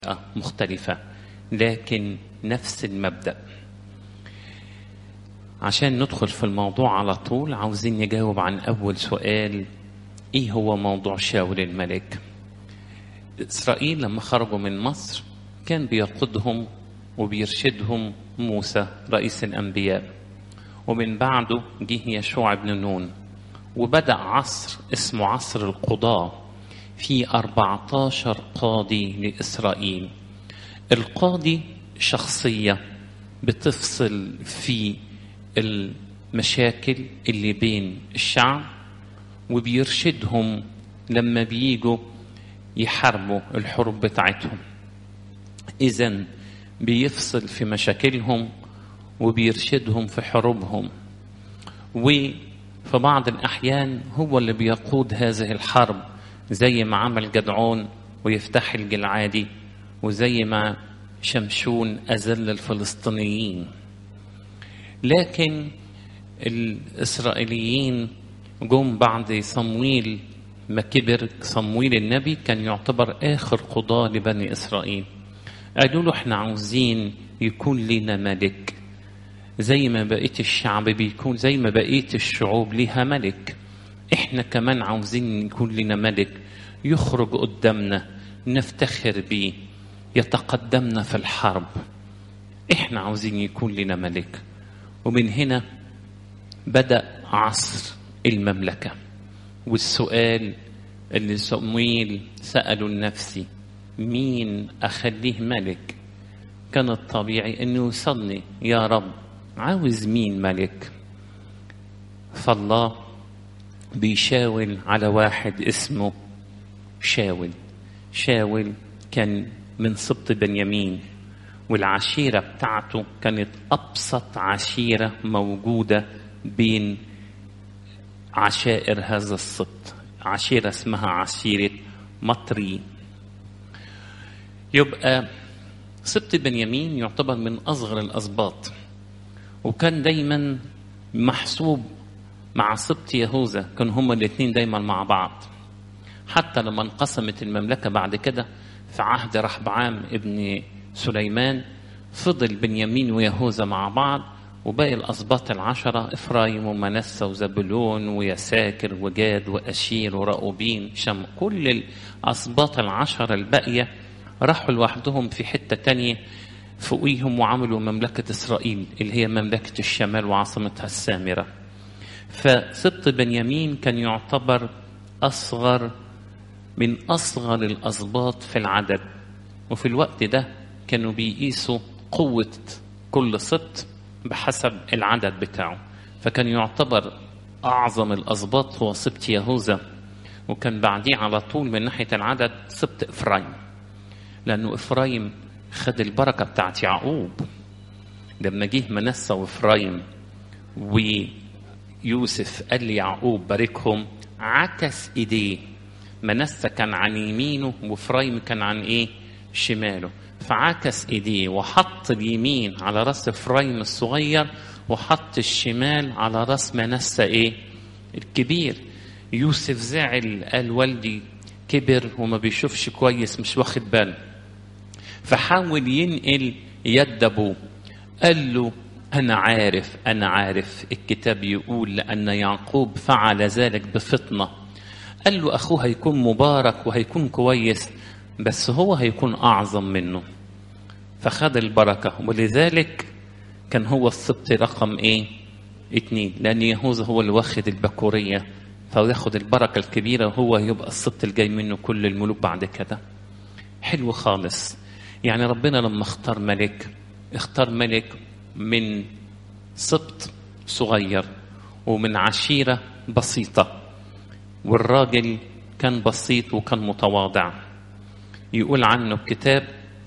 مختلفة لكن نفس المبدأ عشان ندخل في الموضوع على طول عاوزين نجاوب عن أول سؤال إيه هو موضوع شاول الملك إسرائيل لما خرجوا من مصر كان بيقودهم وبيرشدهم موسى رئيس الأنبياء ومن بعده جه يشوع بن نون وبدأ عصر اسمه عصر القضاة في 14 قاضي لإسرائيل القاضي شخصية بتفصل في المشاكل اللي بين الشعب وبيرشدهم لما بيجوا يحاربوا الحروب بتاعتهم إذا بيفصل في مشاكلهم وبيرشدهم في حروبهم وفي بعض الأحيان هو اللي بيقود هذه الحرب زي ما عمل جدعون ويفتح الجلعادي وزي ما شمشون أذل الفلسطينيين لكن الإسرائيليين جم بعد صمويل ما كبر صمويل النبي كان يعتبر آخر قضاة لبني إسرائيل قالوا له احنا عاوزين يكون لنا ملك زي ما بقية الشعب بيكون زي ما بقية الشعوب ليها ملك احنا كمان عاوزين يكون لنا ملك يخرج قدامنا نفتخر بيه يتقدمنا في الحرب احنا عاوزين يكون لنا ملك ومن هنا بدأ عصر المملكة والسؤال اللي صمويل سأله لنفسي مين أخليه ملك كان الطبيعي أنه يصلي يا رب عاوز مين ملك فالله بيشاول على واحد اسمه شاول شاول كان من سبط بنيامين والعشيرة بتاعته كانت أبسط عشيرة موجودة بين عشائر هذا السبط عشيرة اسمها عشيرة مطري يبقى سبط بنيامين يعتبر من أصغر الأسباط وكان دايما محسوب مع سبط يهوذا كانوا هما الاثنين دايما مع بعض حتى لما انقسمت المملكة بعد كده في عهد رحبعام ابن سليمان فضل بنيامين ويهوذا مع بعض وباقي الأسباط العشرة إفرايم ومنسى وزبلون ويساكر وجاد وأشير ورأوبين شم كل الأسباط العشرة الباقية راحوا لوحدهم في حتة تانية فوقيهم وعملوا مملكة إسرائيل اللي هي مملكة الشمال وعاصمتها السامرة فسبط بنيامين كان يعتبر أصغر من أصغر الأسباط في العدد وفي الوقت ده كانوا بيقيسوا قوة كل سبط بحسب العدد بتاعه فكان يعتبر أعظم الأسباط هو سبط يهوذا وكان بعديه على طول من ناحية العدد سبط إفرايم لأنه إفرايم خد البركة بتاعت يعقوب لما جه منسى وإفرايم ويوسف قال ليعقوب باركهم عكس إيديه منسى كان عن يمينه وإفرايم كان عن إيه شماله فعكس ايديه وحط اليمين على راس افرايم الصغير وحط الشمال على راس منسى ايه الكبير يوسف زعل قال والدي كبر وما بيشوفش كويس مش واخد باله فحاول ينقل يد ابوه قال له انا عارف انا عارف الكتاب يقول لان يعقوب فعل ذلك بفطنه قال له اخوه هيكون مبارك وهيكون كويس بس هو هيكون أعظم منه فخد البركة ولذلك كان هو السبط رقم إيه؟ اتنين لأن يهوذا هو اللي واخد البكورية فياخد البركة الكبيرة وهو يبقى السبط الجاي منه كل الملوك بعد كده حلو خالص يعني ربنا لما اختار ملك اختار ملك من سبط صغير ومن عشيرة بسيطة والراجل كان بسيط وكان متواضع يقول عنه الكتاب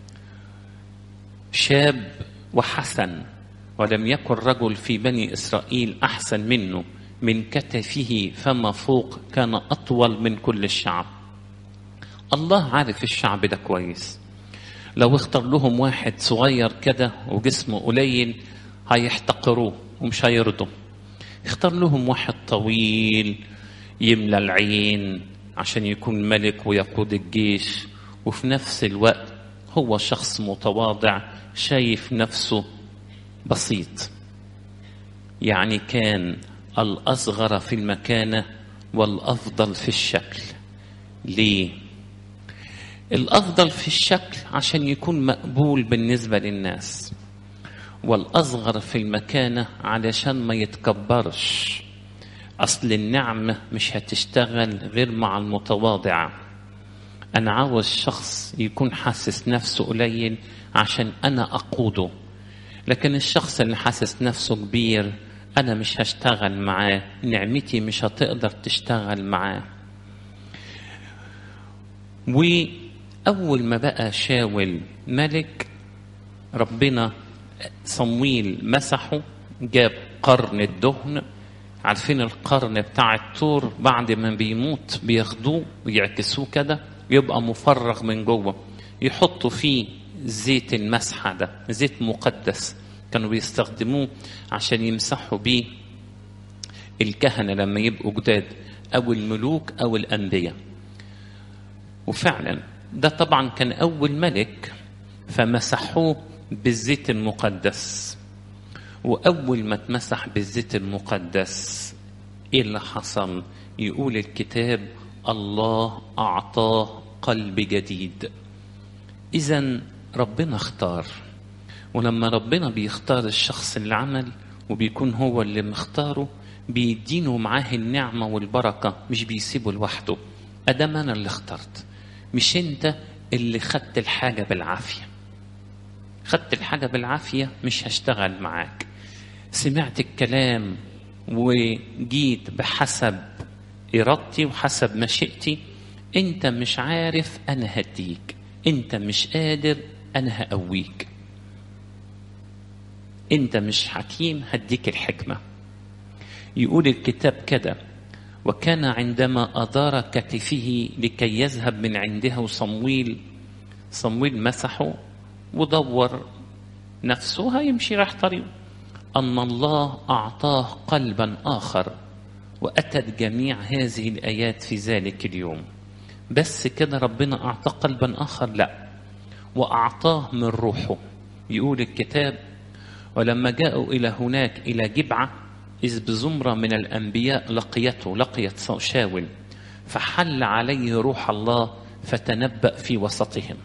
شاب وحسن ولم يكن رجل في بني اسرائيل احسن منه من كتفه فما فوق كان اطول من كل الشعب الله عارف الشعب ده كويس لو اختار لهم واحد صغير كده وجسمه قليل هيحتقروه ومش هيرضوا اختار لهم واحد طويل يملى العين عشان يكون ملك ويقود الجيش وفي نفس الوقت هو شخص متواضع شايف نفسه بسيط يعني كان الأصغر في المكانة والأفضل في الشكل ليه؟ الأفضل في الشكل عشان يكون مقبول بالنسبة للناس والأصغر في المكانة علشان ما يتكبرش أصل النعمة مش هتشتغل غير مع المتواضع أنا عاوز شخص يكون حاسس نفسه قليل عشان أنا أقوده لكن الشخص اللي حاسس نفسه كبير أنا مش هشتغل معاه نعمتي مش هتقدر تشتغل معاه وأول ما بقى شاول ملك ربنا صمويل مسحه جاب قرن الدهن عارفين القرن بتاع الطور بعد ما بيموت بياخدوه ويعكسوه كده يبقى مفرغ من جوه يحطوا فيه زيت المسحة ده زيت مقدس كانوا بيستخدموه عشان يمسحوا بيه الكهنة لما يبقوا جداد أو الملوك أو الأنبياء وفعلا ده طبعا كان أول ملك فمسحوه بالزيت المقدس وأول ما اتمسح بالزيت المقدس إيه اللي حصل؟ يقول الكتاب الله أعطاه قلب جديد إذا ربنا اختار ولما ربنا بيختار الشخص اللي عمل وبيكون هو اللي مختاره بيدينه معاه النعمة والبركة مش بيسيبه لوحده أدام أنا اللي اخترت مش أنت اللي خدت الحاجة بالعافية خدت الحاجة بالعافية مش هشتغل معاك سمعت الكلام وجيت بحسب إرادتي وحسب مشيئتي أنت مش عارف أنا هديك أنت مش قادر أنا هقويك أنت مش حكيم هديك الحكمة يقول الكتاب كده وكان عندما أدار كتفه لكي يذهب من عنده صمويل صمويل مسحه ودور نفسه هيمشي راح طريقه أن الله أعطاه قلبا آخر وأتت جميع هذه الآيات في ذلك اليوم بس كده ربنا أعطاه قلبا آخر لا وأعطاه من روحه يقول الكتاب ولما جاءوا إلى هناك إلى جبعة إذ بزمرة من الأنبياء لقيته لقيت شاول فحل عليه روح الله فتنبأ في وسطهم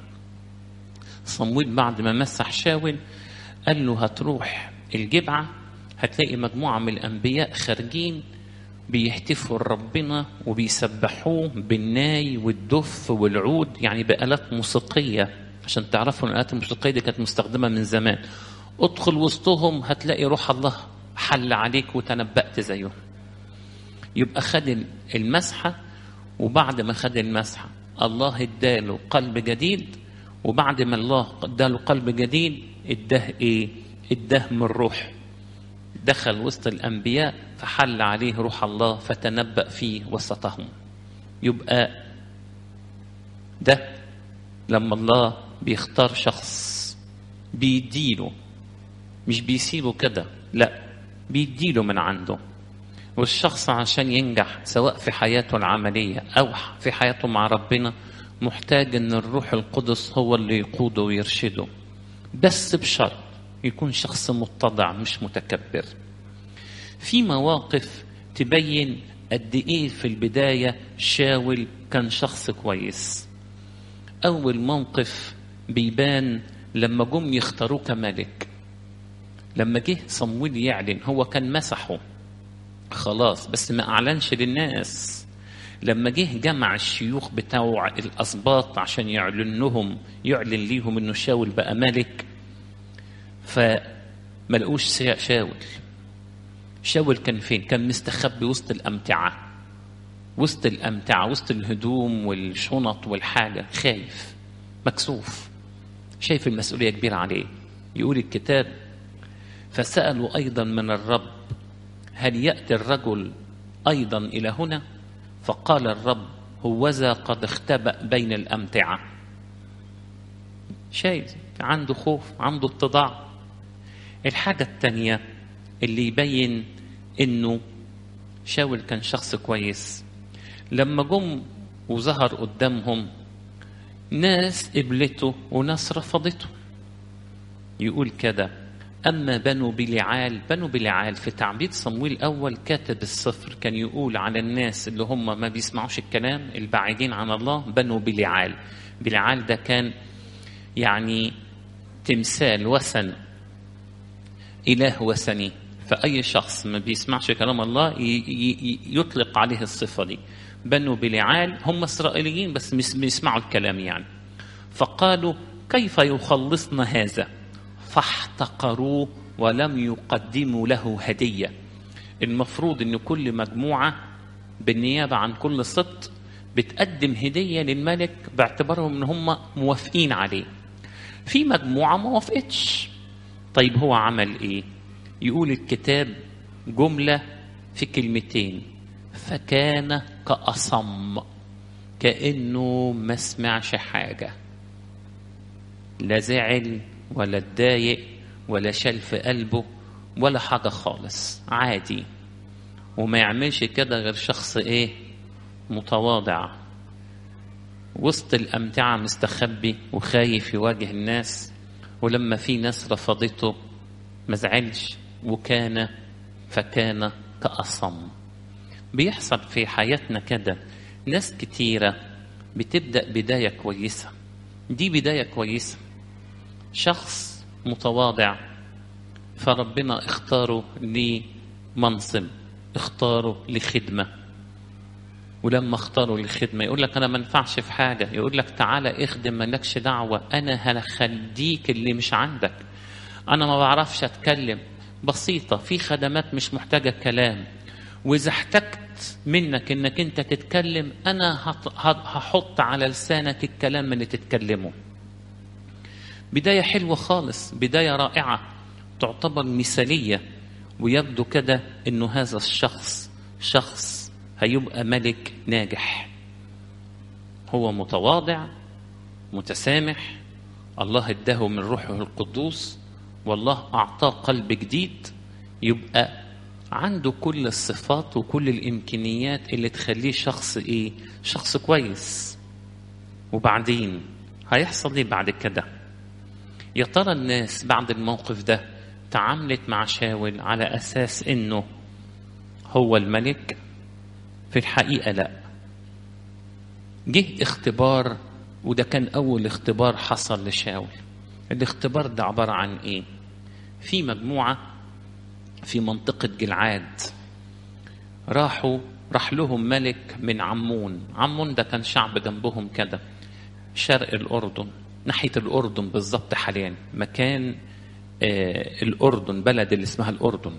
صمويل بعد ما مسح شاول قال له هتروح الجبعة هتلاقي مجموعة من الأنبياء خارجين بيهتفوا لربنا وبيسبحوه بالناي والدف والعود يعني بآلات موسيقية عشان تعرفوا ان الآلات الموسيقية دي كانت مستخدمة من زمان ادخل وسطهم هتلاقي روح الله حل عليك وتنبأت زيهم يبقى خد المسحة وبعد ما خد المسحة الله اداله قلب جديد وبعد ما الله اداله قلب جديد اداه ايه اداه من روح دخل وسط الانبياء فحل عليه روح الله فتنبأ في وسطهم يبقى ده لما الله بيختار شخص بيديله مش بيسيبه كده لا بيديله من عنده والشخص عشان ينجح سواء في حياته العملية أو في حياته مع ربنا محتاج أن الروح القدس هو اللي يقوده ويرشده بس بشرط يكون شخص متضع مش متكبر في مواقف تبين قد ايه في البداية شاول كان شخص كويس أول موقف بيبان لما جم يختاروه كملك لما جه صمويل يعلن هو كان مسحه خلاص بس ما أعلنش للناس لما جه جمع الشيوخ بتوع الأسباط عشان يعلن لهم يعلن ليهم إنه شاول بقى ملك فما لقوش شاول شاول كان فين؟ كان مستخبي وسط الأمتعة وسط الأمتعة وسط الهدوم والشنط والحاجة خايف مكسوف شايف المسؤولية كبيرة عليه يقول الكتاب فسألوا أيضا من الرب هل يأتي الرجل أيضا إلى هنا فقال الرب هوذا قد اختبأ بين الأمتعة شايف عنده خوف عنده اتضاع الحاجة التانية اللي يبين انه شاول كان شخص كويس لما جم وظهر قدامهم ناس قبلته وناس رفضته يقول كده أما بنو بلعال بنو بلعال في تعبير صمويل الأول كاتب الصفر كان يقول على الناس اللي هم ما بيسمعوش الكلام البعيدين عن الله بنو بلعال بلعال ده كان يعني تمثال وثن إله وثني فأي شخص ما بيسمعش كلام الله يطلق عليه الصفة دي بنو بلعال هم إسرائيليين بس بيسمعوا الكلام يعني فقالوا كيف يخلصنا هذا فاحتقروه ولم يقدموا له هدية المفروض أن كل مجموعة بالنيابة عن كل سبط بتقدم هدية للملك باعتبارهم أن هم موافقين عليه في مجموعة ما وافقتش طيب هو عمل إيه يقول الكتاب جملة في كلمتين فكان كأصم كأنه ما سمعش حاجة لا زعل ولا اتضايق ولا شال في قلبه ولا حاجة خالص عادي وما يعملش كده غير شخص ايه متواضع وسط الأمتعة مستخبي وخايف يواجه الناس ولما في ناس رفضته ما زعلش وكان فكان كأصم بيحصل في حياتنا كده ناس كتيرة بتبدأ بداية كويسة دي بداية كويسة شخص متواضع فربنا اختاره لمنصب اختاره لخدمة ولما اختاره للخدمة يقول لك أنا ما ينفعش في حاجة يقول لك تعالى اخدم مالكش دعوة أنا هخليك اللي مش عندك أنا ما بعرفش أتكلم بسيطة في خدمات مش محتاجة كلام وإذا احتجت منك إنك أنت تتكلم أنا هحط على لسانك الكلام اللي تتكلمه بداية حلوة خالص بداية رائعة تعتبر مثالية ويبدو كده انه هذا الشخص شخص هيبقى ملك ناجح هو متواضع متسامح الله اداه من روحه القدوس والله اعطاه قلب جديد يبقى عنده كل الصفات وكل الامكانيات اللي تخليه شخص ايه شخص كويس وبعدين هيحصل ايه بعد كده يا ترى الناس بعد الموقف ده تعاملت مع شاول على اساس انه هو الملك في الحقيقه لا جه اختبار وده كان اول اختبار حصل لشاول الاختبار ده عباره عن ايه في مجموعه في منطقه جلعاد راحوا راح لهم ملك من عمون عمون ده كان شعب جنبهم كده شرق الاردن ناحيه الاردن بالظبط حاليا مكان آه الاردن بلد اللي اسمها الاردن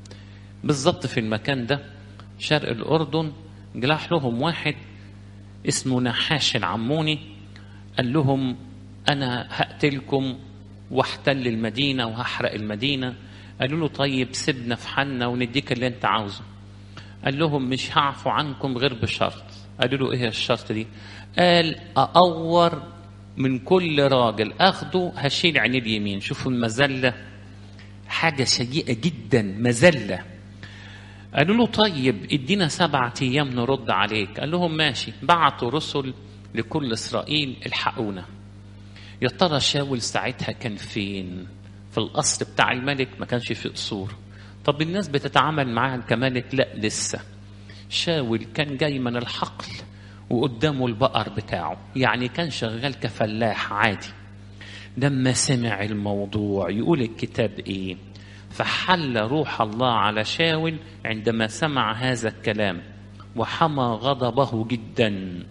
بالظبط في المكان ده شرق الاردن جلاح لهم واحد اسمه نحاش العموني قال لهم انا هقتلكم واحتل المدينه وهحرق المدينه قالوا له طيب سيبنا في حالنا ونديك اللي انت عاوزه قال لهم مش هعفو عنكم غير بشرط قالوا له ايه الشرط دي قال اقور من كل راجل اخده هشيل عينيه اليمين شوفوا المذله حاجه سيئه جدا مذله قالوا له طيب ادينا سبعة ايام نرد عليك قال لهم ماشي بعتوا رسل لكل اسرائيل الحقونا يا ترى شاول ساعتها كان فين في القصر بتاع الملك ما كانش في قصور طب الناس بتتعامل معاه كملك لا لسه شاول كان جاي من الحقل وقدامه البقر بتاعه يعني كان شغال كفلاح عادي لما سمع الموضوع يقول الكتاب ايه فحل روح الله على شاول عندما سمع هذا الكلام وحمى غضبه جدا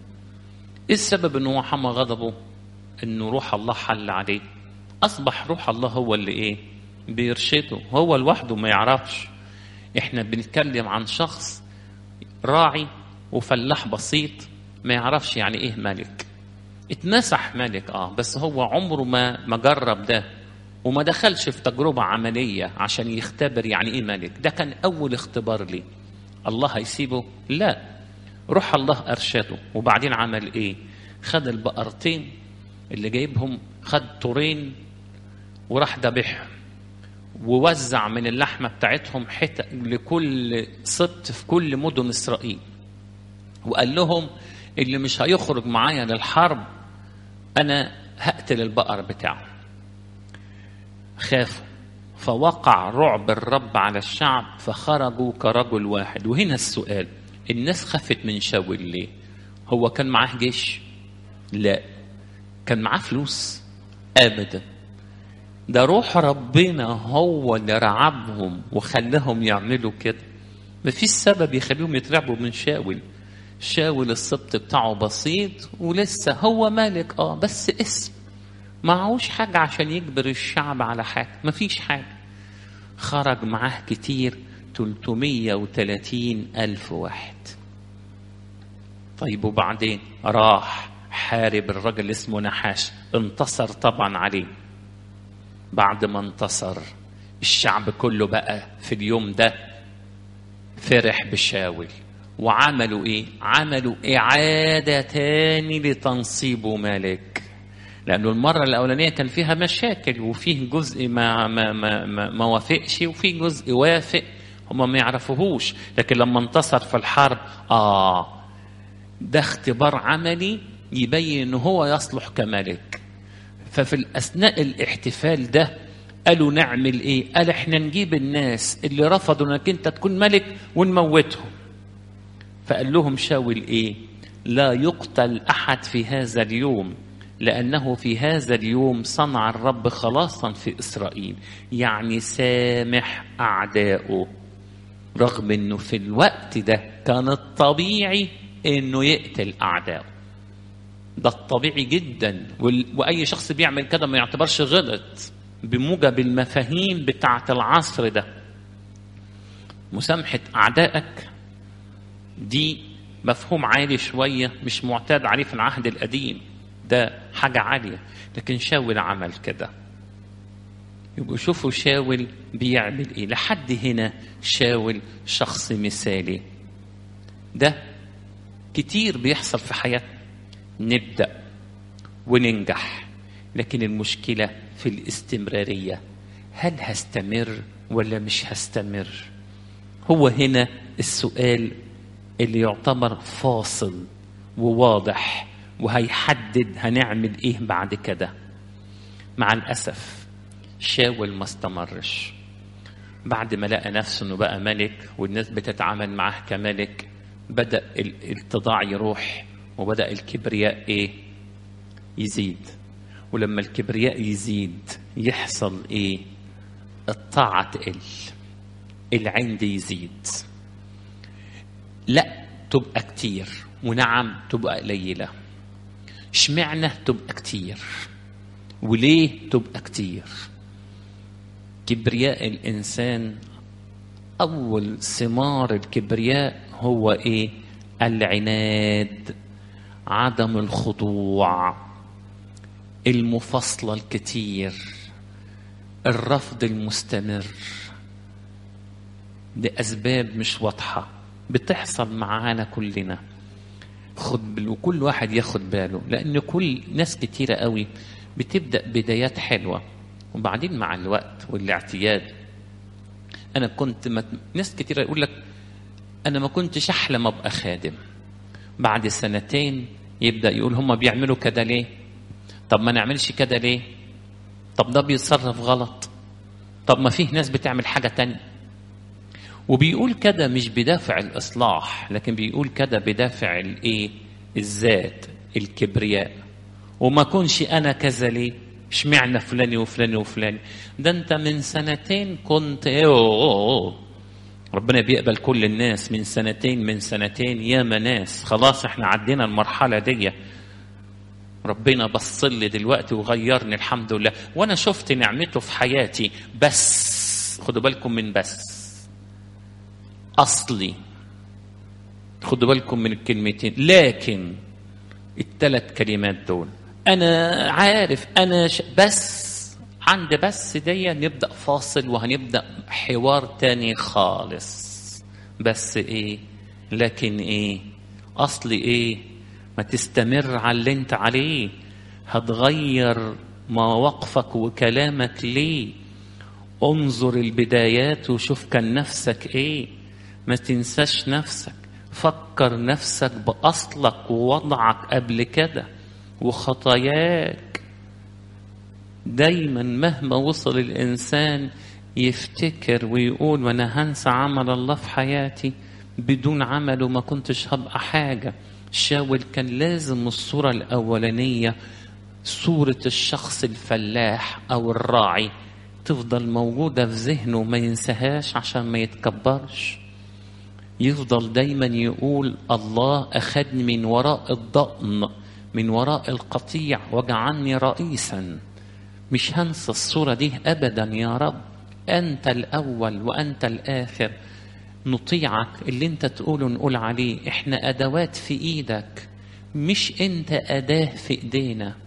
ايه السبب انه حمى غضبه انه روح الله حل عليه اصبح روح الله هو اللي ايه بيرشده هو لوحده ما يعرفش احنا بنتكلم عن شخص راعي وفلاح بسيط ما يعرفش يعني ايه ملك اتمسح ملك اه بس هو عمره ما ما جرب ده وما دخلش في تجربة عملية عشان يختبر يعني ايه ملك ده كان اول اختبار ليه الله هيسيبه لا روح الله ارشده وبعدين عمل ايه خد البقرتين اللي جايبهم خد طورين وراح ذبحهم ووزع من اللحمة بتاعتهم حتة لكل سبط في كل مدن إسرائيل وقال لهم اللي مش هيخرج معايا للحرب انا هقتل البقر بتاعه خافوا فوقع رعب الرب على الشعب فخرجوا كرجل واحد وهنا السؤال الناس خافت من شاول ليه هو كان معاه جيش لا كان معاه فلوس ابدا ده روح ربنا هو اللي رعبهم وخلاهم يعملوا كده مفيش سبب يخليهم يترعبوا من شاول شاول السبط بتاعه بسيط ولسه هو مالك اه بس اسم معهوش حاجة عشان يجبر الشعب على حاجة مفيش حاجة خرج معاه كتير 330 ألف واحد طيب وبعدين راح حارب الرجل اسمه نحاش انتصر طبعا عليه بعد ما انتصر الشعب كله بقى في اليوم ده فرح بشاول وعملوا ايه عملوا اعادة تاني لتنصيبه ملك لانه المرة الاولانية كان فيها مشاكل وفيه جزء ما ما ما ما, ما وافقش وفيه جزء وافق هم ما يعرفوهوش لكن لما انتصر في الحرب اه ده اختبار عملي يبين ان هو يصلح كملك ففي الاثناء الاحتفال ده قالوا نعمل ايه قال احنا نجيب الناس اللي رفضوا انك انت تكون ملك ونموتهم فقال لهم شاول ايه لا يقتل احد في هذا اليوم لانه في هذا اليوم صنع الرب خلاصا في اسرائيل يعني سامح اعدائه رغم انه في الوقت ده كان الطبيعي انه يقتل اعدائه ده الطبيعي جدا واي شخص بيعمل كده ما يعتبرش غلط بموجب المفاهيم بتاعه العصر ده مسامحه اعدائك دي مفهوم عالي شويه مش معتاد عليه في العهد القديم ده حاجه عاليه لكن شاول عمل كده يبقوا شوفوا شاول بيعمل ايه لحد هنا شاول شخص مثالي ده كتير بيحصل في حياتنا نبدا وننجح لكن المشكله في الاستمراريه هل هستمر ولا مش هستمر هو هنا السؤال اللي يعتبر فاصل وواضح وهيحدد هنعمل ايه بعد كده مع الاسف شاول ما استمرش بعد ما لقى نفسه انه بقى ملك والناس بتتعامل معاه كملك بدا الاتضاع يروح وبدا الكبرياء ايه يزيد ولما الكبرياء يزيد يحصل ايه الطاعه تقل العند يزيد لا تبقى كتير ونعم تبقى قليله اشمعنى تبقى كتير وليه تبقى كتير كبرياء الانسان اول ثمار الكبرياء هو ايه العناد عدم الخضوع المفاصله الكتير الرفض المستمر لاسباب مش واضحه بتحصل معانا كلنا خد بال... وكل واحد ياخد باله لان كل ناس كتيره قوي بتبدا بدايات حلوه وبعدين مع الوقت والاعتياد انا كنت مت... ناس كتيره يقول لك انا ما كنتش احلم ابقى خادم بعد سنتين يبدا يقول هم بيعملوا كده ليه طب ما نعملش كده ليه طب ده بيتصرف غلط طب ما فيه ناس بتعمل حاجه تانية وبيقول كده مش بدافع الاصلاح لكن بيقول كده بدافع الايه الذات الكبرياء وما كونش انا كذا ليه اشمعنى فلاني وفلاني وفلاني ده انت من سنتين كنت ايه ربنا بيقبل كل الناس من سنتين من سنتين ياما ناس خلاص احنا عدينا المرحلة دي ربنا بص لي دلوقتي وغيرني الحمد لله وانا شفت نعمته في حياتي بس خدوا بالكم من بس اصلي خدوا بالكم من الكلمتين لكن الثلاث كلمات دول انا عارف انا ش... بس عند بس دي نبدا فاصل وهنبدا حوار تاني خالص بس ايه لكن ايه اصلي ايه ما تستمر على اللي انت عليه هتغير مواقفك وكلامك ليه انظر البدايات وشوف كان نفسك ايه ما تنساش نفسك فكر نفسك باصلك ووضعك قبل كده وخطاياك دايما مهما وصل الإنسان يفتكر ويقول وأنا هنسى عمل الله في حياتي بدون عمله ما كنتش هبقى حاجة شاول كان لازم الصورة الأولانية صورة الشخص الفلاح أو الراعي تفضل موجودة في ذهنه ما ينساهاش عشان ما يتكبرش يفضل دايما يقول الله أخذني من وراء الضأن من وراء القطيع وجعلني رئيسا مش هنسى الصورة دي أبدا يا رب أنت الأول وأنت الآخر نطيعك اللي أنت تقوله نقول عليه إحنا أدوات في إيدك مش أنت أداة في إيدينا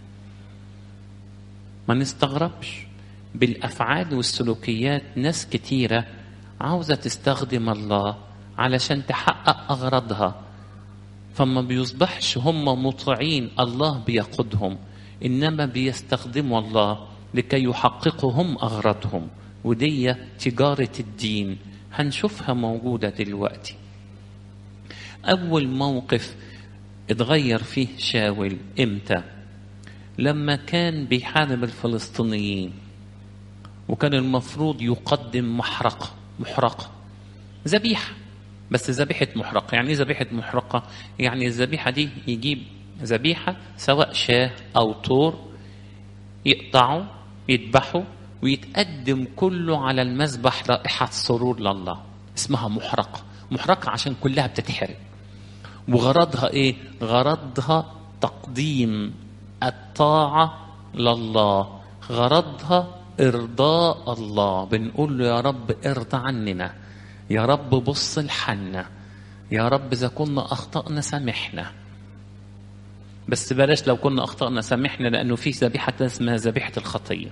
ما نستغربش بالافعال والسلوكيات ناس كتيره عاوزه تستخدم الله علشان تحقق اغراضها فما بيصبحش هم مطيعين الله بيقودهم انما بيستخدموا الله لكي يحققوا هم اغراضهم ودي تجاره الدين هنشوفها موجوده دلوقتي اول موقف اتغير فيه شاول امتى لما كان بيحارب الفلسطينيين وكان المفروض يقدم محرقة محرقة ذبيحة بس ذبيحة محرقة يعني ايه ذبيحة محرقة يعني الذبيحة دي يجيب ذبيحة سواء شاه أو طور يقطعوا يذبحوا ويتقدم كله على المذبح رائحة سرور لله اسمها محرقة محرقة عشان كلها بتتحرق وغرضها ايه غرضها تقديم الطاعة لله غرضها إرضاء الله بنقول له يا رب ارضى عننا يا رب بص لحنا يا رب إذا كنا أخطأنا سامحنا بس بلاش لو كنا أخطأنا سامحنا لأنه في ذبيحة اسمها ذبيحة الخطية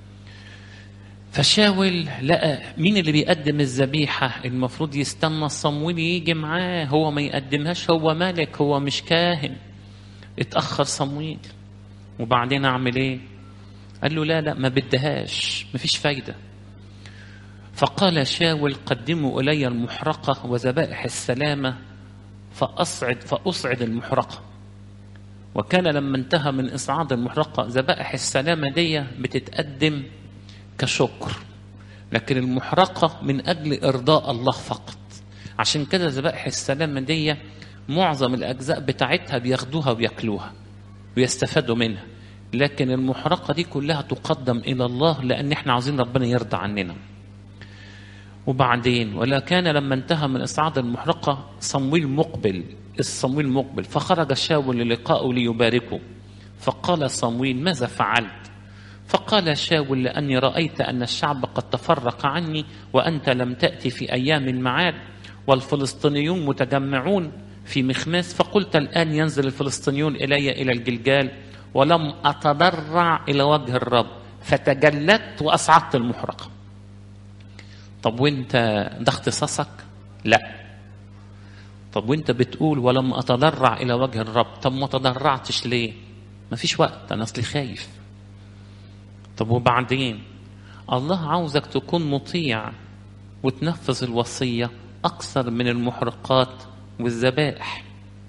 فشاول لقى مين اللي بيقدم الذبيحة المفروض يستنى صمويل يجي معاه هو ما يقدمهاش هو ملك هو مش كاهن اتأخر صمويل وبعدين أعمل إيه قال له لا لا ما بدهاش ما فيش فايدة فقال شاول قدموا إلي المحرقة وذبائح السلامة فأصعد فأصعد المحرقة وكان لما انتهى من إصعاد المحرقة ذبائح السلامة دي بتتقدم كشكر لكن المحرقة من أجل إرضاء الله فقط عشان كده ذبائح السلامة دي معظم الأجزاء بتاعتها بياخدوها وياكلوها ويستفادوا منها لكن المحرقة دي كلها تقدم إلى الله لأن احنا عاوزين ربنا يرضى عننا وبعدين ولا كان لما انتهى من إصعاد المحرقة صمويل مقبل الصمويل مقبل فخرج شاول للقاء ليباركه فقال صمويل ماذا فعلت فقال شاول لأني رأيت أن الشعب قد تفرق عني وأنت لم تأتي في أيام المعاد والفلسطينيون متجمعون في مخماس فقلت الآن ينزل الفلسطينيون إلي إلى الجلجال ولم أتضرع إلى وجه الرب فتجلت وأصعدت المحرقة طب وانت ده اختصاصك لا طب وانت بتقول ولم أتضرع إلى وجه الرب طب ما تضرعتش ليه ما فيش وقت أنا أصلي خايف طب وبعدين الله عاوزك تكون مطيع وتنفذ الوصية أكثر من المحرقات والذبائح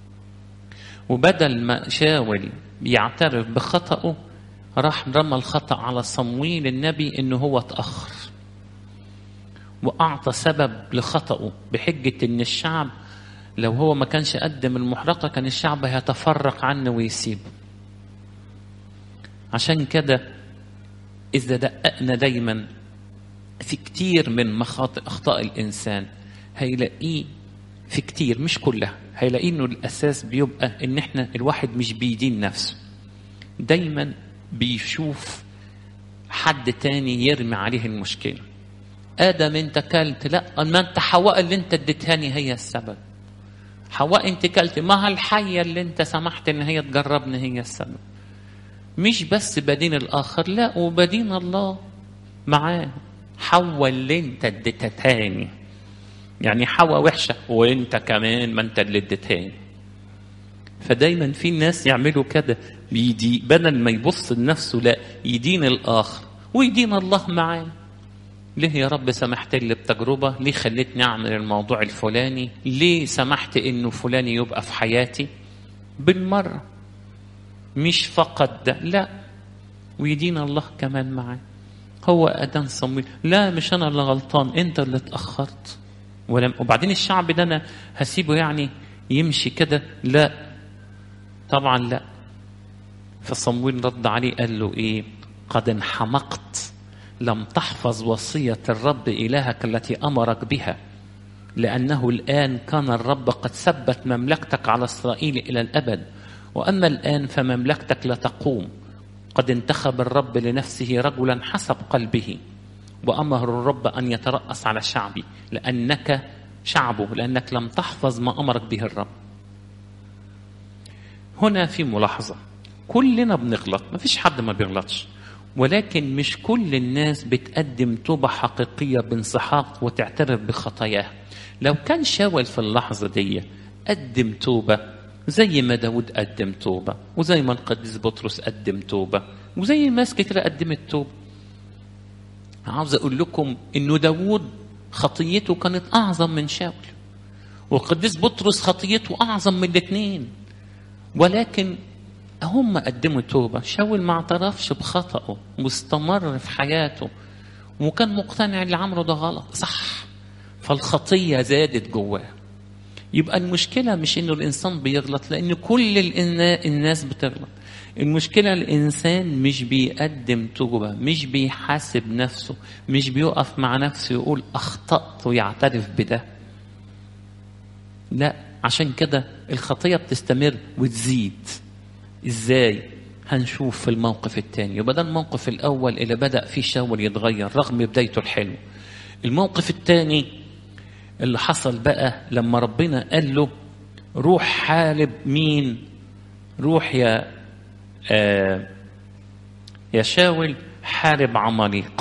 وبدل ما شاول يعترف بخطأه راح رمى الخطأ على صمويل النبي إنه هو اتأخر وأعطى سبب لخطأه بحجة إن الشعب لو هو ما كانش قدم المحرقة كان الشعب هيتفرق عنه ويسيبه عشان كده إذا دققنا دايما في كتير من مخاطئ أخطاء الإنسان هيلاقيه في كتير مش كلها هيلاقيه انه الاساس بيبقى ان احنا الواحد مش بيدين نفسه دايما بيشوف حد تاني يرمي عليه المشكله ادم انت كلت لا ما انت حواء اللي انت اديتهاني هي السبب حواء انت كلت ما الحيه اللي انت سمحت ان هي تجربني هي السبب مش بس بدين الاخر لا وبدين الله معاه حواء اللي انت اديتها تاني يعني حواء وحشه وانت كمان ما انت اللي اديتهاني فدايما في ناس يعملوا كده بيدي بدل ما يبص لنفسه لا يدين الاخر ويدين الله معاه ليه يا رب سمحت لي بتجربة ليه خليتني أعمل الموضوع الفلاني ليه سمحت إنه فلان يبقى في حياتي بالمرة مش فقط ده لا ويدين الله كمان معاه هو أدان صمويل لا مش أنا اللي غلطان أنت اللي اتأخرت ولم وبعدين الشعب ده أنا هسيبه يعني يمشي كده لا طبعا لا فصمويل رد عليه قال له إيه قد انحمقت لم تحفظ وصية الرب إلهك التي أمرك بها لأنه الآن كان الرب قد ثبت مملكتك على إسرائيل إلى الأبد وأما الآن فمملكتك لا تقوم قد انتخب الرب لنفسه رجلا حسب قلبه وأمر الرب أن يترأس على شعبي لأنك شعبه لأنك لم تحفظ ما أمرك به الرب هنا في ملاحظة كلنا بنغلط ما فيش حد ما بيغلطش ولكن مش كل الناس بتقدم توبة حقيقية بانسحاق وتعترف بخطاياها لو كان شاول في اللحظة دي قدم توبة زي ما داود قدم توبة وزي ما القديس بطرس قدم توبة وزي ناس كتير قدمت توبة عاوز أقول لكم إنه داود خطيته كانت أعظم من شاول والقديس بطرس خطيته أعظم من الاثنين ولكن هم قدموا توبة شاول ما اعترفش بخطأه واستمر في حياته وكان مقتنع اللي عمله ده غلط صح فالخطية زادت جواه يبقى المشكلة مش انه الانسان بيغلط لان كل الناس بتغلط المشكلة الانسان مش بيقدم توبة مش بيحاسب نفسه مش بيقف مع نفسه يقول اخطأت ويعترف بده لا عشان كده الخطية بتستمر وتزيد ازاي هنشوف في الموقف الثاني يبقى ده الموقف الاول اللي بدا فيه شاول يتغير رغم بدايته الحلو الموقف الثاني اللي حصل بقى لما ربنا قال له روح حارب مين روح يا آه يا شاول حارب عماليق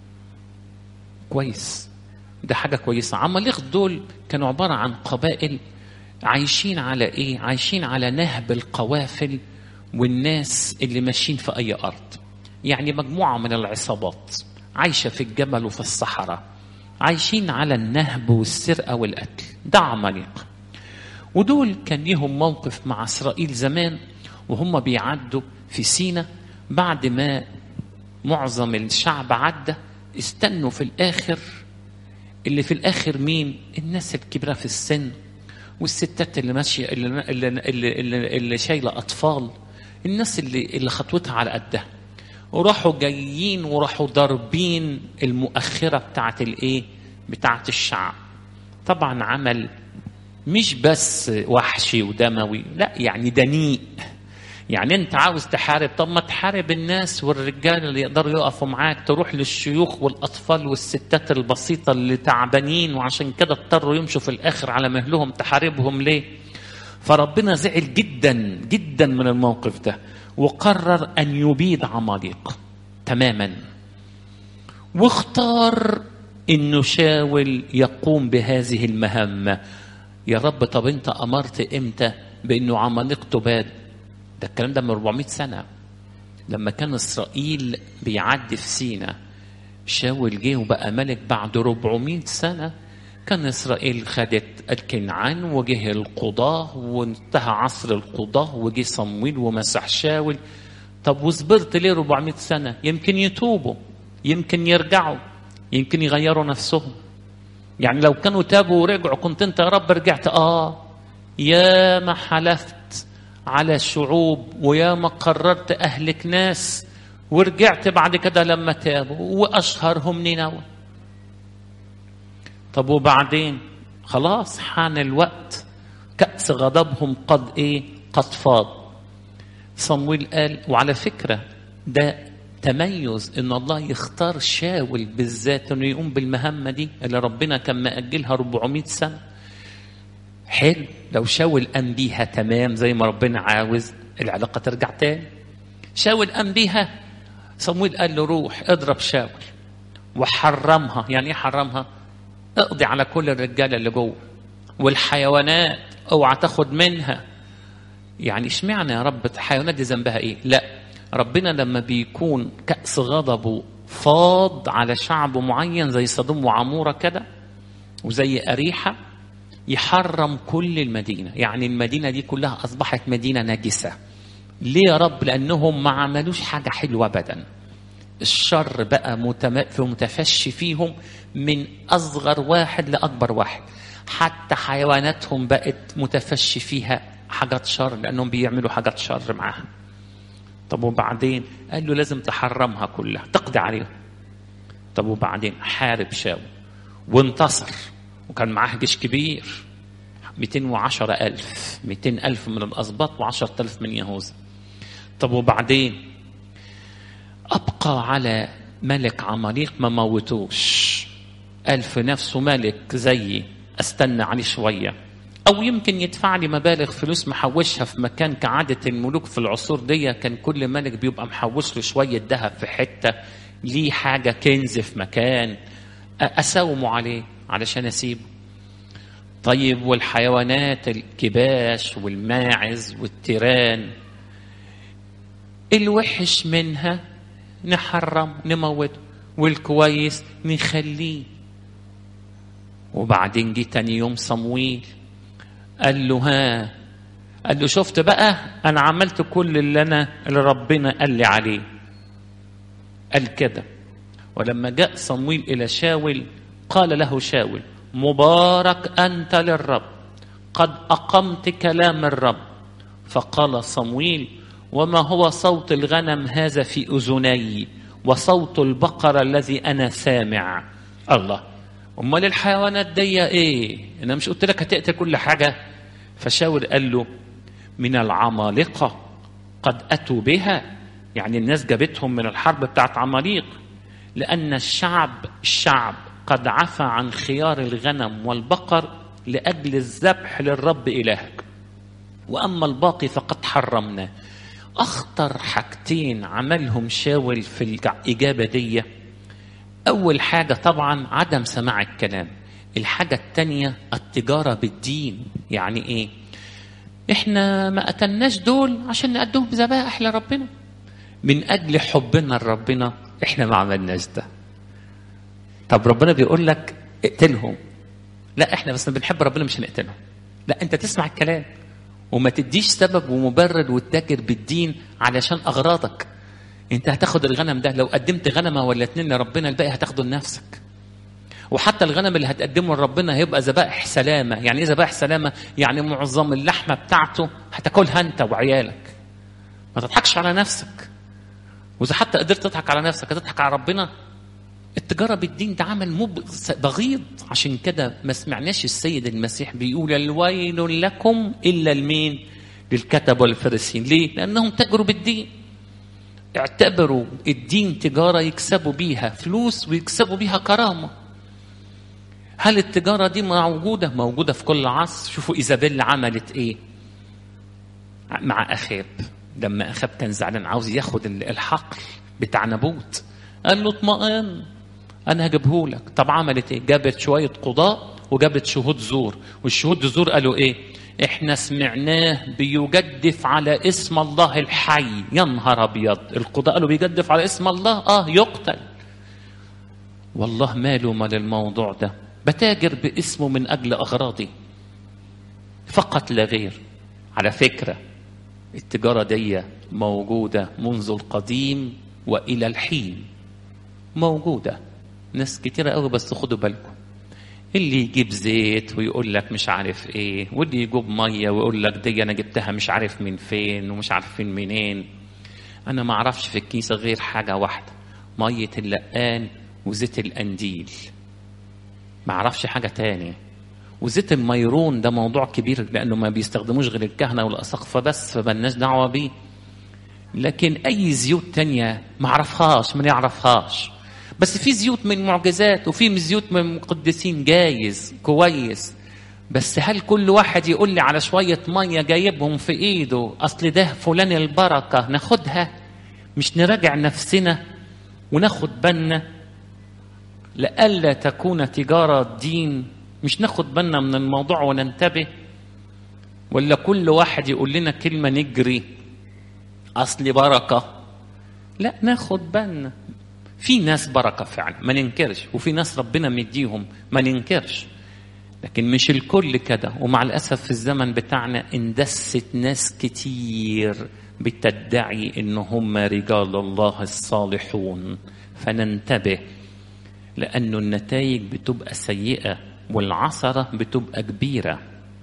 كويس ده حاجه كويسه عماليق دول كانوا عباره عن قبائل عايشين على ايه عايشين على نهب القوافل والناس اللي ماشيين في أي أرض يعني مجموعة من العصابات عايشة في الجبل وفي الصحراء عايشين على النهب والسرقة والقتل ده عماليق ودول كان ليهم موقف مع إسرائيل زمان وهم بيعدوا في سينا بعد ما معظم الشعب عدى استنوا في الآخر اللي في الآخر مين الناس الكبيرة في السن والستات اللي ماشية اللي, اللي, اللي, اللي, اللي شايلة أطفال الناس اللي اللي خطوتها على قدها وراحوا جايين وراحوا ضاربين المؤخره بتاعت الايه بتاعت الشعب طبعا عمل مش بس وحشي ودموي لا يعني دنيء يعني انت عاوز تحارب طب ما تحارب الناس والرجال اللي يقدروا يقفوا معاك تروح للشيوخ والاطفال والستات البسيطه اللي تعبانين وعشان كده اضطروا يمشوا في الاخر على مهلهم تحاربهم ليه فربنا زعل جدا جدا من الموقف ده وقرر ان يبيد عماليق تماما واختار انه شاول يقوم بهذه المهمه يا رب طب انت امرت امتى بانه عماليق تباد ده الكلام ده من 400 سنه لما كان اسرائيل بيعدي في سينا شاول جه وبقى ملك بعد 400 سنه كان إسرائيل خدت الكنعان وجه القضاة وانتهى عصر القضاة وجه صمويل ومسح شاول طب وصبرت ليه 400 سنة يمكن يتوبوا يمكن يرجعوا يمكن يغيروا نفسهم يعني لو كانوا تابوا ورجعوا كنت انت يا رب رجعت اه يا ما حلفت على الشعوب ويا ما قررت اهلك ناس ورجعت بعد كده لما تابوا واشهرهم نينوى طب وبعدين خلاص حان الوقت كأس غضبهم قد ايه قد فاض صمويل قال وعلى فكرة ده تميز ان الله يختار شاول بالذات انه يقوم بالمهمة دي اللي ربنا كان مأجلها 400 سنة حلو لو شاول قام بيها تمام زي ما ربنا عاوز العلاقة ترجع تاني شاول قام بيها صمويل قال له روح اضرب شاول وحرمها يعني ايه حرمها اقضي على كل الرجاله اللي جوه والحيوانات اوعى تاخد منها يعني اشمعنى يا رب الحيوانات دي ذنبها ايه لا ربنا لما بيكون كأس غضبه فاض على شعب معين زي صدوم وعمورة كده وزي أريحة يحرم كل المدينة يعني المدينة دي كلها أصبحت مدينة نجسة ليه يا رب لانهم ما عملوش حاجه حلوه ابدا الشر بقى متم... في متفشي فيهم من اصغر واحد لاكبر واحد حتى حيواناتهم بقت متفشي فيها حاجات شر لانهم بيعملوا حاجات شر معاها طب وبعدين قال له لازم تحرمها كلها تقضي عليهم طب وبعدين حارب شاول وانتصر وكان معاه جيش كبير 210 ألف 200 ألف من الأسباط و10 ألف من يهوذا طب وبعدين أبقى على ملك عماليق ما موتوش قال في نفسه ملك زيي استنى عليه شويه او يمكن يدفع لي مبالغ فلوس محوشها في مكان كعاده الملوك في العصور دي كان كل ملك بيبقى محوش له شويه ذهب في حته ليه حاجه كنز في مكان اساومه عليه علشان اسيبه طيب والحيوانات الكباش والماعز والتيران الوحش منها نحرم نموته والكويس نخليه وبعدين جه تاني يوم صمويل قال له ها قال له شفت بقى انا عملت كل اللي انا اللي ربنا قال لي عليه قال كده ولما جاء صمويل الى شاول قال له شاول مبارك انت للرب قد اقمت كلام الرب فقال صمويل وما هو صوت الغنم هذا في اذني وصوت البقره الذي انا سامع الله امال الحيوانات دي ايه انا مش قلت لك هتقتل كل حاجه فشاور قال له من العمالقه قد اتوا بها يعني الناس جابتهم من الحرب بتاعت عماليق لان الشعب الشعب قد عفى عن خيار الغنم والبقر لاجل الذبح للرب الهك واما الباقي فقد حرمنا اخطر حاجتين عملهم شاول في الاجابه دي أول حاجة طبعا عدم سماع الكلام الحاجة التانية التجارة بالدين يعني إيه إحنا ما قتلناش دول عشان نقدمهم ذبائح لربنا من أجل حبنا لربنا إحنا ما عملناش ده طب ربنا بيقول لك اقتلهم لا إحنا بس بنحب ربنا مش هنقتلهم لا أنت تسمع الكلام وما تديش سبب ومبرر وتتاجر بالدين علشان أغراضك انت هتاخد الغنم ده لو قدمت غنمه ولا اتنين لربنا الباقي هتاخده لنفسك وحتى الغنم اللي هتقدمه لربنا هيبقى ذبائح سلامه يعني ايه ذبائح سلامه يعني معظم اللحمه بتاعته هتاكلها انت وعيالك ما تضحكش على نفسك واذا حتى قدرت تضحك على نفسك هتضحك على ربنا التجاره بالدين ده عمل مب... بغيض عشان كده ما سمعناش السيد المسيح بيقول الويل لكم الا المين للكتب والفريسين ليه لانهم تجروا بالدين اعتبروا الدين تجارة يكسبوا بيها فلوس ويكسبوا بيها كرامة هل التجارة دي موجودة؟ موجودة في كل عصر شوفوا إيزابيل عملت إيه مع أخاب لما أخاب كان زعلان عاوز ياخد الحقل بتاع نابوت قال له اطمئن أنا هجيبهولك طب عملت إيه؟ جابت شوية قضاء وجابت شهود زور والشهود الزور قالوا إيه؟ احنا سمعناه بيجدف على اسم الله الحي يا نهار ابيض القضاء قالوا بيجدف على اسم الله اه يقتل والله ماله مال الموضوع ده بتاجر باسمه من اجل اغراضي فقط لا غير على فكره التجاره دي موجوده منذ القديم والى الحين موجوده ناس كتيره قوي بس خدوا بالكم اللي يجيب زيت ويقول لك مش عارف ايه واللي يجيب ميه ويقول لك دي انا جبتها مش عارف من فين ومش عارفين منين انا ما اعرفش في الكيسه غير حاجه واحده ميه اللقان وزيت القنديل ما اعرفش حاجه تانية وزيت الميرون ده موضوع كبير لانه ما بيستخدموش غير الكهنه والاساقفه بس فمالناش دعوه بيه لكن اي زيوت تانية ما اعرفهاش ما نعرفهاش بس في زيوت من معجزات وفي زيوت من مقدسين جايز كويس بس هل كل واحد يقول لي على شوية مية جايبهم في ايده اصل ده فلان البركة ناخدها مش نراجع نفسنا وناخد بالنا لئلا تكون تجارة دين مش ناخد بالنا من الموضوع وننتبه ولا كل واحد يقول لنا كلمة نجري أصل بركة لا ناخد بالنا في ناس بركة فعلا ما ننكرش وفي ناس ربنا مديهم ما ننكرش لكن مش الكل كده ومع الأسف في الزمن بتاعنا اندست ناس كتير بتدعي إن هم رجال الله الصالحون فننتبه لأنه النتائج بتبقى سيئة والعثرة بتبقى كبيرة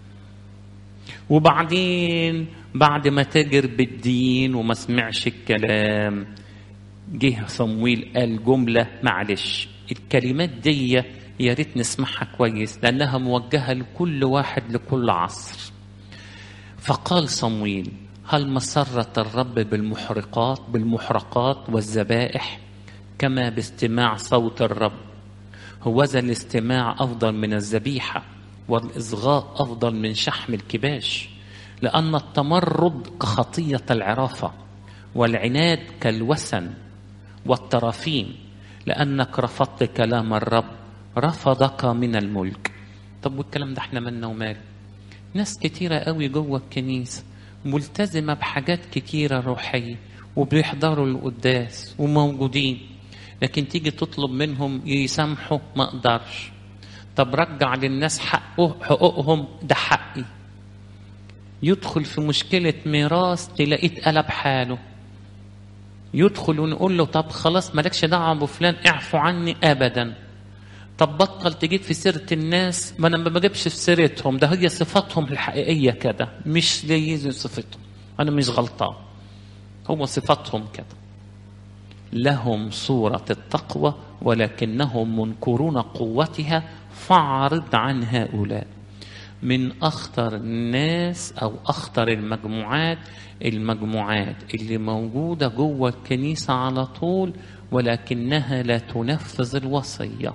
وبعدين بعد ما تجر بالدين وما سمعش الكلام جه صمويل قال جملة معلش الكلمات دي يا ريت نسمعها كويس لأنها موجهة لكل واحد لكل عصر فقال صمويل هل مسرة الرب بالمحرقات بالمحرقات والذبائح كما باستماع صوت الرب هوذا الاستماع أفضل من الذبيحة والإصغاء أفضل من شحم الكباش لأن التمرد كخطية العرافة والعناد كالوسن والترافيم لأنك رفضت كلام الرب رفضك من الملك طب والكلام ده احنا مالنا ومال ناس كتيرة قوي جوه الكنيسة ملتزمة بحاجات كتيرة روحية وبيحضروا القداس وموجودين لكن تيجي تطلب منهم يسامحوا ما اقدرش طب رجع للناس حقه حقوقهم ده حقي يدخل في مشكلة ميراث تلاقيه اتقلب حاله يدخل ونقول له طب خلاص مالكش دعوة بفلان اعفو عني أبدا طب بطل تجيب في سيرة الناس ما أنا ما بجيبش في سيرتهم ده هي صفاتهم الحقيقية كده مش ليزي صفتهم أنا مش غلطان هو صفاتهم كده لهم صورة التقوى ولكنهم منكرون قوتها فاعرض عن هؤلاء من أخطر الناس أو أخطر المجموعات المجموعات اللي موجودة جوه الكنيسة على طول ولكنها لا تنفذ الوصية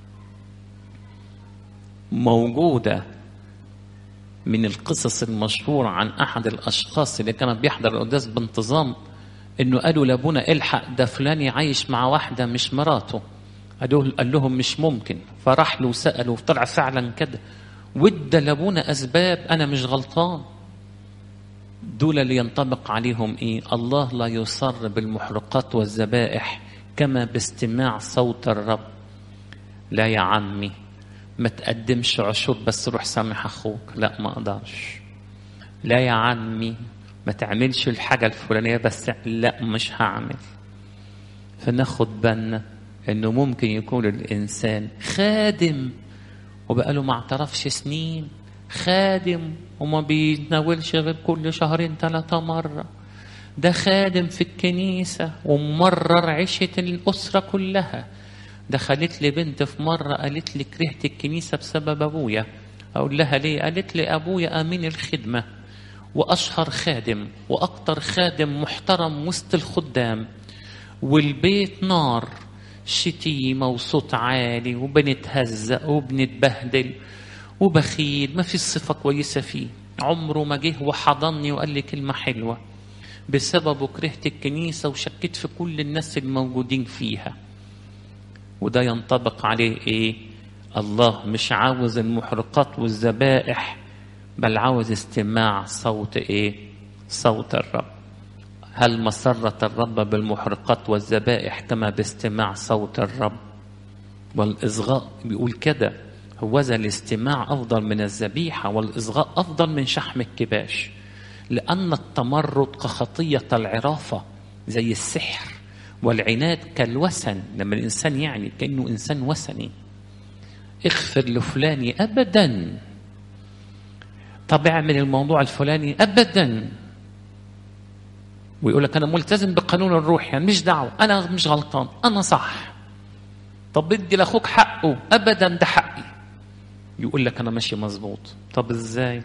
موجودة من القصص المشهورة عن أحد الأشخاص اللي كان بيحضر القداس بانتظام إنه قالوا لأبونا الحق ده فلان عايش مع واحدة مش مراته قالوا قال لهم مش ممكن فراح له وسأله وطلع فعلا كده وادى لابونا اسباب انا مش غلطان دول اللي ينطبق عليهم ايه الله لا يصر بالمحرقات والذبائح كما باستماع صوت الرب لا يا عمي ما تقدمش عشور بس روح سامح اخوك لا ما اقدرش لا يا عمي ما تعملش الحاجه الفلانيه بس لا مش هعمل فناخد بالنا انه ممكن يكون الانسان خادم وبقاله ما اعترفش سنين خادم وما بيتناولش غير كل شهرين ثلاثة مرة ده خادم في الكنيسة ومرر عيشة الأسرة كلها دخلت لي بنت في مرة قالت لي كرهت الكنيسة بسبب أبويا أقول لها ليه قالت لي أبويا أمين الخدمة وأشهر خادم وأكتر خادم محترم وسط الخدام والبيت نار شتيمة وصوت عالي وبنتهزق وبنتبهدل وبخيل ما في صفة كويسة فيه عمره ما جه وحضني وقال لي كلمة حلوة بسببه كرهت الكنيسة وشكيت في كل الناس الموجودين فيها وده ينطبق عليه ايه الله مش عاوز المحرقات والذبائح بل عاوز استماع صوت ايه صوت الرب هل مسرة الرب بالمحرقات والذبائح كما باستماع صوت الرب والإصغاء بيقول كده هوذا الاستماع أفضل من الذبيحة والإصغاء أفضل من شحم الكباش لأن التمرد كخطية العرافة زي السحر والعناد كالوسن لما الإنسان يعني كأنه إنسان وثني اغفر لفلاني أبدا طب اعمل الموضوع الفلاني أبدا ويقول لك انا ملتزم بقانون الروح يعني مش دعوه انا مش غلطان انا صح طب بدي لاخوك حقه ابدا ده حقي يقول لك انا ماشي مظبوط طب ازاي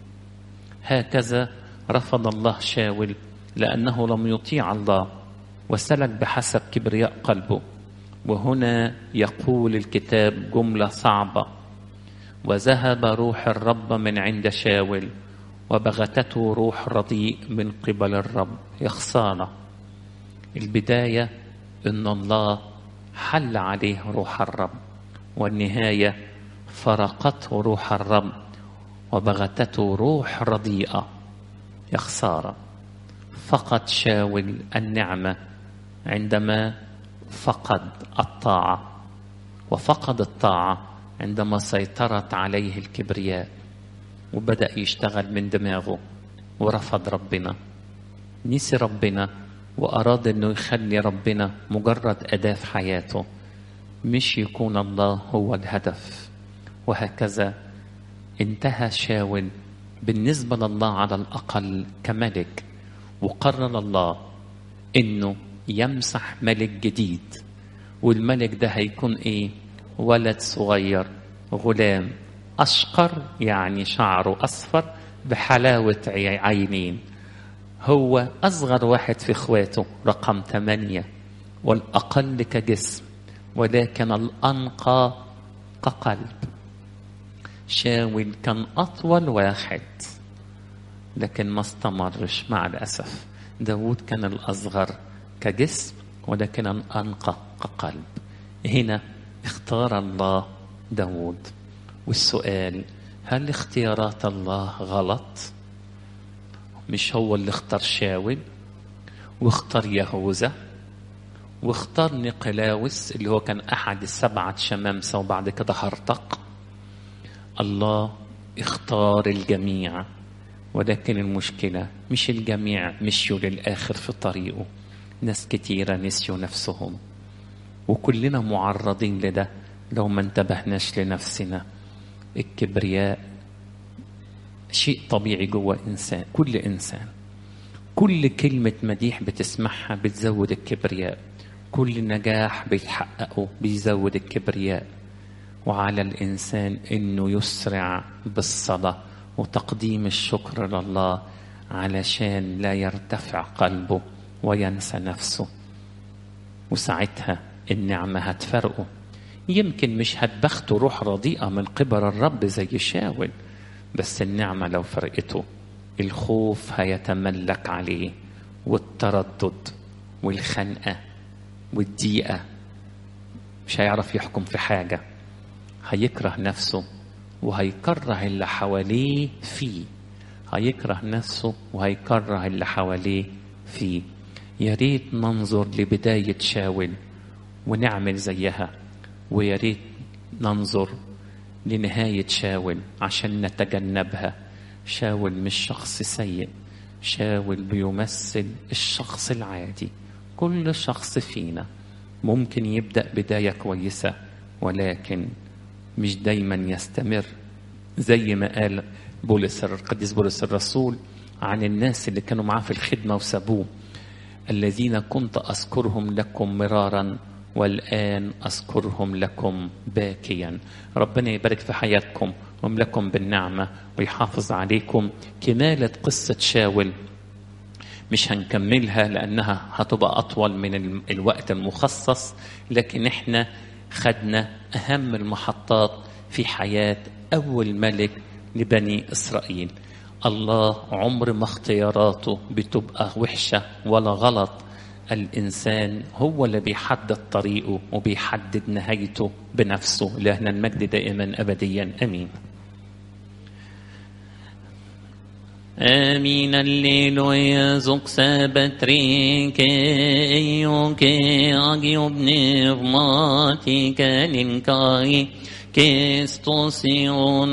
هكذا رفض الله شاول لانه لم يطيع الله وسلك بحسب كبرياء قلبه وهنا يقول الكتاب جمله صعبه وذهب روح الرب من عند شاول وبغتته روح رديء من قبل الرب يا خسارة البداية إن الله حل عليه روح الرب والنهاية فرقته روح الرب وبغتته روح رديئة يا خسارة فقد شاول النعمة عندما فقد الطاعة وفقد الطاعة عندما سيطرت عليه الكبرياء وبدأ يشتغل من دماغه ورفض ربنا نسي ربنا وأراد أنه يخلي ربنا مجرد أداة في حياته مش يكون الله هو الهدف وهكذا انتهى شاول بالنسبة لله على الأقل كملك وقرر الله انه يمسح ملك جديد والملك ده هيكون ايه ولد صغير غلام اشقر يعني شعره اصفر بحلاوة عينين هو اصغر واحد في اخواته رقم ثمانية والاقل كجسم ولكن الانقى كقلب شاول كان اطول واحد لكن ما استمرش مع الاسف داود كان الأصغر كجسم ولكن الأنقى كقلب هنا اختار الله داود والسؤال هل اختيارات الله غلط مش هو اللي اختار شاول واختار يهوذا واختار نيقلاوس اللي هو كان أحد السبعة شمامسة وبعد كده هرطق الله اختار الجميع ولكن المشكلة مش الجميع مشيوا للآخر في طريقه ناس كتيرة نسيوا نفسهم وكلنا معرضين لده لو ما انتبهناش لنفسنا الكبرياء شيء طبيعي جوه إنسان كل إنسان كل كلمة مديح بتسمعها بتزود الكبرياء كل نجاح بيتحققه بيزود الكبرياء وعلى الإنسان إنه يسرع بالصلاة وتقديم الشكر لله علشان لا يرتفع قلبه وينسى نفسه وساعتها النعمة هتفرقه يمكن مش هتبخته روح رديئة من قبل الرب زي شاول بس النعمة لو فرقته الخوف هيتملك عليه والتردد والخنقة والضيقة مش هيعرف يحكم في حاجة هيكره نفسه وهيكره اللي حواليه فيه هيكره نفسه وهيكره اللي حواليه فيه يا ريت ننظر لبداية شاول ونعمل زيها ويا ريت ننظر لنهاية شاول عشان نتجنبها شاول مش شخص سيء شاول بيمثل الشخص العادي كل شخص فينا ممكن يبدأ بداية كويسة ولكن مش دايما يستمر زي ما قال بولس القديس بولس الرسول عن الناس اللي كانوا معاه في الخدمة وسابوه الذين كنت أذكرهم لكم مرارا والآن أذكرهم لكم باكيا ربنا يبارك في حياتكم ويملكم بالنعمة ويحافظ عليكم كمالة قصة شاول مش هنكملها لأنها هتبقى أطول من الوقت المخصص لكن احنا خدنا أهم المحطات في حياة أول ملك لبني إسرائيل الله عمر ما اختياراته بتبقى وحشة ولا غلط الإنسان هو اللي بيحدد طريقه وبيحدد نهايته بنفسه لأن المجد دائما أبديا أمين آمين الليلويا زوك سابتريك أيوك أجيب نغماتي كالنكاي كيستوسيون